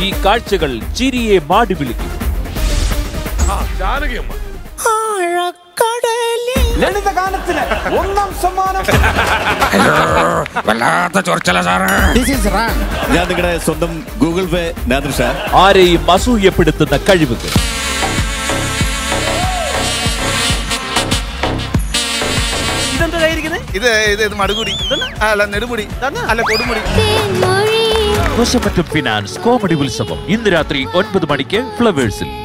ഈ കാഴ്ചകൾ ചിരിയെ മാടി വിളിക്കും ജാനകിയമ്മ ലളിതഗാനത്തിന് ഒന്നാം സമ്മാനം വല്ലാത്ത ചൊറച്ചല സാറേ ഞാൻ നിങ്ങളുടെ സ്വന്തം ഗൂഗിൾ പേ നാദൃഷ ആരെയും അസൂയപ്പെടുത്തുന്ന കഴിവുകൾ ഇത് ഇത് ഇത് മടുകുടി അല്ല നെടുമുടി അല്ല കൊടുമുടി കൊശമറ്റം ഫിനാൻസ് കോമഡി ഉത്സവം ഇന്ന് രാത്രി ഒൻപത് മണിക്ക് ഫ്ലവേഴ്സിൽ